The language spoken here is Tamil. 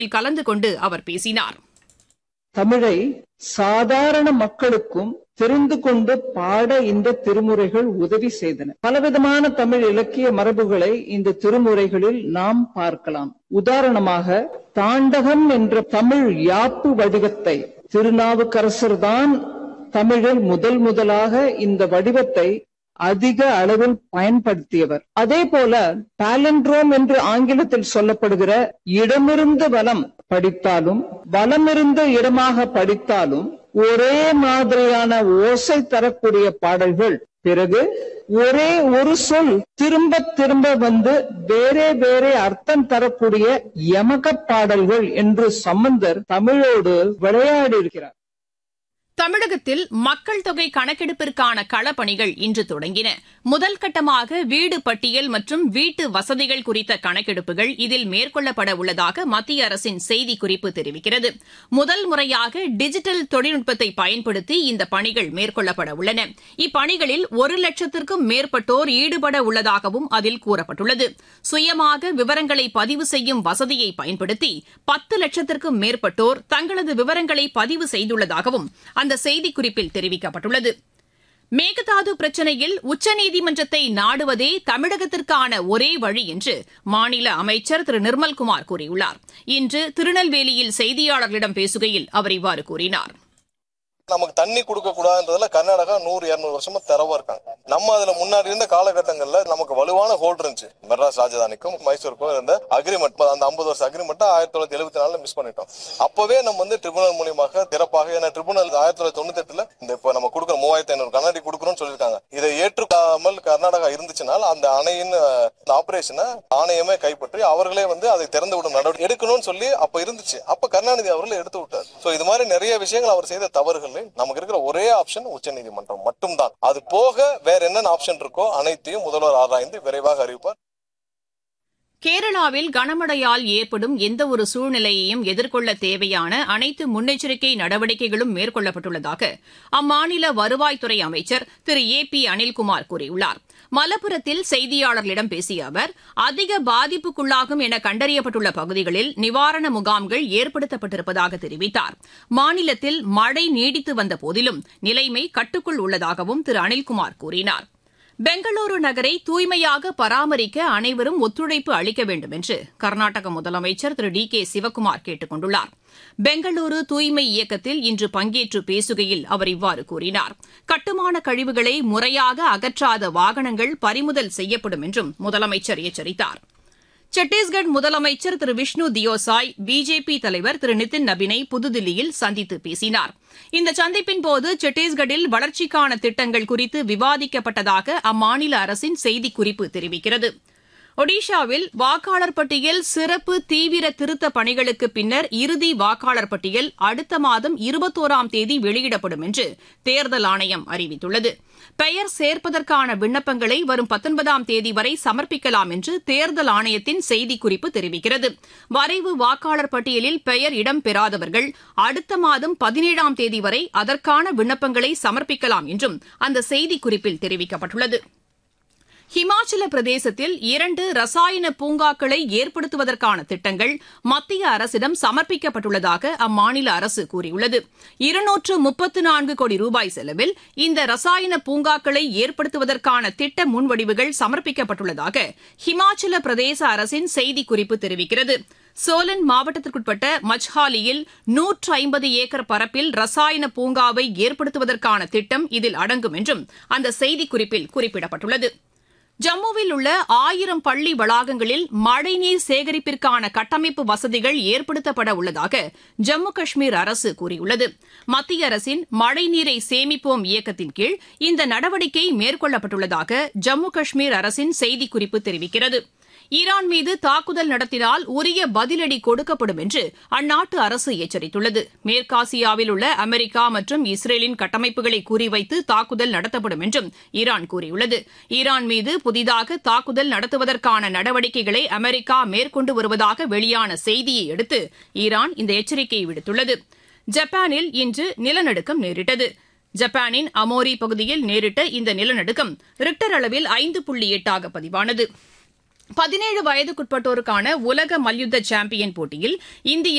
கலந்து கொண்டு அவர் பேசினார் தமிழை சாதாரண மக்களுக்கும் தெரிந்து கொண்டு பாட இந்த திருமுறைகள் உதவி செய்தன பலவிதமான தமிழ் இலக்கிய மரபுகளை இந்த திருமுறைகளில் நாம் பார்க்கலாம் உதாரணமாக தாண்டகம் என்ற தமிழ் யாப்பு வடிவத்தை திருநாவுக்கரசர் தான் தமிழில் முதல் முதலாக இந்த வடிவத்தை அதிக அளவில் பயன்படுத்தியவர் அதே போல பாலண்ட்ரோம் என்று ஆங்கிலத்தில் சொல்லப்படுகிற இடமிருந்து வலம் படித்தாலும் வலமிருந்து இடமாக படித்தாலும் ஒரே மாதிரியான ஓசை தரக்கூடிய பாடல்கள் பிறகு ஒரே ஒரு சொல் திரும்ப திரும்ப வந்து வேறே வேறே அர்த்தம் தரக்கூடிய யமக பாடல்கள் என்று சம்பந்தர் தமிழோடு விளையாடி இருக்கிறார் தமிழகத்தில் மக்கள் தொகை கணக்கெடுப்பிற்கான களப்பணிகள் இன்று தொடங்கின முதல் கட்டமாக வீடு பட்டியல் மற்றும் வீட்டு வசதிகள் குறித்த கணக்கெடுப்புகள் இதில் மேற்கொள்ளப்பட உள்ளதாக மத்திய அரசின் செய்திக்குறிப்பு தெரிவிக்கிறது முதல் முறையாக டிஜிட்டல் தொழில்நுட்பத்தை பயன்படுத்தி இந்த பணிகள் மேற்கொள்ளப்பட உள்ளன இப்பணிகளில் ஒரு லட்சத்திற்கும் மேற்பட்டோர் ஈடுபட உள்ளதாகவும் அதில் கூறப்பட்டுள்ளது சுயமாக விவரங்களை பதிவு செய்யும் வசதியை பயன்படுத்தி பத்து லட்சத்திற்கும் மேற்பட்டோர் தங்களது விவரங்களை பதிவு செய்துள்ளதாகவும் அந்த செய்திக்குறிப்பில் தெரிவிக்கப்பட்டுள்ளது மேகதாது பிரச்சினையில் உச்சநீதிமன்றத்தை நாடுவதே தமிழகத்திற்கான ஒரே வழி என்று மாநில அமைச்சர் திரு நிர்மல்குமார் கூறியுள்ளார் இன்று திருநெல்வேலியில் செய்தியாளர்களிடம் பேசுகையில் அவர் இவ்வாறு கூறினார் நமக்கு தண்ணி கொடுக்க கூடாதுன்றதுல கர்நாடகா நூறு இருநூறு வருஷமா தெரவா இருக்காங்க நம்ம அதுல முன்னாடி இருந்த காலகட்டங்கள்ல நமக்கு வலுவான ஹோல்ட் இருந்துச்சு மெட்ராஸ் ராஜதானிக்கும் மைசூருக்கும் இருந்த அக்ரிமெண்ட் அந்த ஐம்பது வருஷம் அக்ரிமெண்ட் ஆயிரத்தி தொள்ளாயிரத்தி எழுபத்தி நாலுல மிஸ் பண்ணிட்டோம் அப்பவே நம்ம வந்து ட்ரிபுனல் மூலியமாக திறப்பாக ஏன்னா ட்ரிபுனல் ஆயிரத்தி தொள்ளாயிரத்தி தொண்ணூத்தி எட்டுல இந்த இப்ப நம்ம கொடுக்குற மூவாயிரத்தி ஐநூறு கண்ணாடி கொடுக்குறோம்னு சொல்லியிருக்காங்க இதை ஏற்றுக்காமல் கர்நாடகா இருந்துச்சுனால் அந்த அணையின் ஆபரேஷனை ஆணையமே கைப்பற்றி அவர்களே வந்து அதை திறந்து விடும் நடவடிக்கை எடுக்கணும்னு சொல்லி அப்ப இருந்துச்சு அப்ப கருணாநிதி அவர்கள் எடுத்து விட்டார் சோ இது மாதிரி நிறைய விஷயங்கள் அவர் செய்த தவறுகள் நமக்கு இருக்கிற ஒரே ஆப்ஷன் உச்சநீதிமன்றம் மட்டும்தான் அது போக வேற என்னென்ன ஆப்ஷன் இருக்கோ அனைத்தையும் முதல்வர் ஆராய்ந்து விரைவாக அறிவிப்பார் கேரளாவில் கனமழையால் ஏற்படும் எந்தவொரு சூழ்நிலையையும் எதிர்கொள்ள தேவையான அனைத்து முன்னெச்சரிக்கை நடவடிக்கைகளும் மேற்கொள்ளப்பட்டுள்ளதாக அம்மாநில வருவாய்த்துறை அமைச்சர் திரு ஏ பி அனில்குமார் கூறியுள்ளார் மலப்புரத்தில் செய்தியாளர்களிடம் பேசிய அவர் அதிக பாதிப்புக்குள்ளாகும் என கண்டறியப்பட்டுள்ள பகுதிகளில் நிவாரண முகாம்கள் ஏற்படுத்தப்பட்டிருப்பதாக தெரிவித்தார் மாநிலத்தில் மழை நீடித்து வந்த போதிலும் நிலைமை கட்டுக்குள் உள்ளதாகவும் திரு அனில்குமார் கூறினார் பெங்களூரு நகரை தூய்மையாக பராமரிக்க அனைவரும் ஒத்துழைப்பு அளிக்க வேண்டும் என்று கர்நாடக முதலமைச்சர் திரு டி கே சிவக்குமார் கேட்டுக் கொண்டுள்ளார் பெங்களூரு தூய்மை இயக்கத்தில் இன்று பங்கேற்று பேசுகையில் அவர் இவ்வாறு கூறினார் கட்டுமான கழிவுகளை முறையாக அகற்றாத வாகனங்கள் பறிமுதல் செய்யப்படும் என்றும் முதலமைச்சர் எச்சரித்தார் சத்தீஸ்கர் முதலமைச்சர் திரு விஷ்ணு தியோசாய் பிஜேபி தலைவர் திரு நிதின் நபினை புதுதில்லியில் சந்தித்து பேசினார் இந்த சந்திப்பின் போது சத்தீஸ்கரில் வளர்ச்சிக்கான திட்டங்கள் குறித்து விவாதிக்கப்பட்டதாக அம்மாநில அரசின் செய்திக்குறிப்பு தெரிவிக்கிறது ஒடிஷாவில் வாக்காளர் பட்டியல் சிறப்பு தீவிர திருத்த பணிகளுக்கு பின்னர் இறுதி வாக்காளர் பட்டியல் அடுத்த மாதம் இருபத்தோராம் தேதி வெளியிடப்படும் என்று தேர்தல் ஆணையம் அறிவித்துள்ளது பெயர் சேர்ப்பதற்கான விண்ணப்பங்களை வரும் பத்தொன்பதாம் தேதி வரை சமர்ப்பிக்கலாம் என்று தேர்தல் ஆணையத்தின் செய்திக்குறிப்பு தெரிவிக்கிறது வரைவு வாக்காளர் பட்டியலில் பெயர் இடம்பெறாதவர்கள் அடுத்த மாதம் பதினேழாம் தேதி வரை அதற்கான விண்ணப்பங்களை சமர்ப்பிக்கலாம் என்றும் அந்த செய்திக்குறிப்பில் தெரிவிக்கப்பட்டுள்ளது ஹிமாச்சல பிரதேசத்தில் இரண்டு ரசாயன பூங்காக்களை ஏற்படுத்துவதற்கான திட்டங்கள் மத்திய அரசிடம் சமர்ப்பிக்கப்பட்டுள்ளதாக அம்மாநில அரசு கூறியுள்ளது இருநூற்று முப்பத்து நான்கு கோடி ரூபாய் செலவில் இந்த ரசாயன பூங்காக்களை ஏற்படுத்துவதற்கான திட்ட முன்வடிவுகள் சமர்ப்பிக்கப்பட்டுள்ளதாக ஹிமாச்சல பிரதேச அரசின் செய்திக்குறிப்பு தெரிவிக்கிறது சோலன் மாவட்டத்திற்குட்பட்ட மச்ஹாலியில் நூற்று ஐம்பது ஏக்கர் பரப்பில் ரசாயன பூங்காவை ஏற்படுத்துவதற்கான திட்டம் இதில் அடங்கும் என்றும் அந்த செய்திக்குறிப்பில் குறிப்பிடப்பட்டுள்ளது ஜம்முவில் உள்ள ஆயிரம் பள்ளி வளாகங்களில் மழைநீர் சேகரிப்பிற்கான கட்டமைப்பு வசதிகள் ஏற்படுத்தப்பட உள்ளதாக ஜம்மு காஷ்மீர் அரசு கூறியுள்ளது மத்திய அரசின் மழைநீரை சேமிப்போம் இயக்கத்தின் கீழ் இந்த நடவடிக்கை மேற்கொள்ளப்பட்டுள்ளதாக ஜம்மு காஷ்மீர் அரசின் செய்திக்குறிப்பு தெரிவிக்கிறது ஈரான் மீது தாக்குதல் நடத்தினால் உரிய பதிலடி கொடுக்கப்படும் என்று அந்நாட்டு அரசு எச்சரித்துள்ளது மேற்காசியாவில் உள்ள அமெரிக்கா மற்றும் இஸ்ரேலின் கட்டமைப்புகளை குறிவைத்து தாக்குதல் நடத்தப்படும் என்றும் ஈரான் கூறியுள்ளது ஈரான் மீது புதிதாக தாக்குதல் நடத்துவதற்கான நடவடிக்கைகளை அமெரிக்கா மேற்கொண்டு வருவதாக வெளியான செய்தியை அடுத்து ஈரான் இந்த எச்சரிக்கையை விடுத்துள்ளது ஜப்பானில் இன்று நிலநடுக்கம் நேரிட்டது ஜப்பானின் அமோரி பகுதியில் நேரிட்ட இந்த நிலநடுக்கம் ரிக்டர் அளவில் ஐந்து புள்ளி எட்டாக பதிவானது பதினேழு வயதுக்குட்பட்டோருக்கான உலக மல்யுத்த சாம்பியன் போட்டியில் இந்திய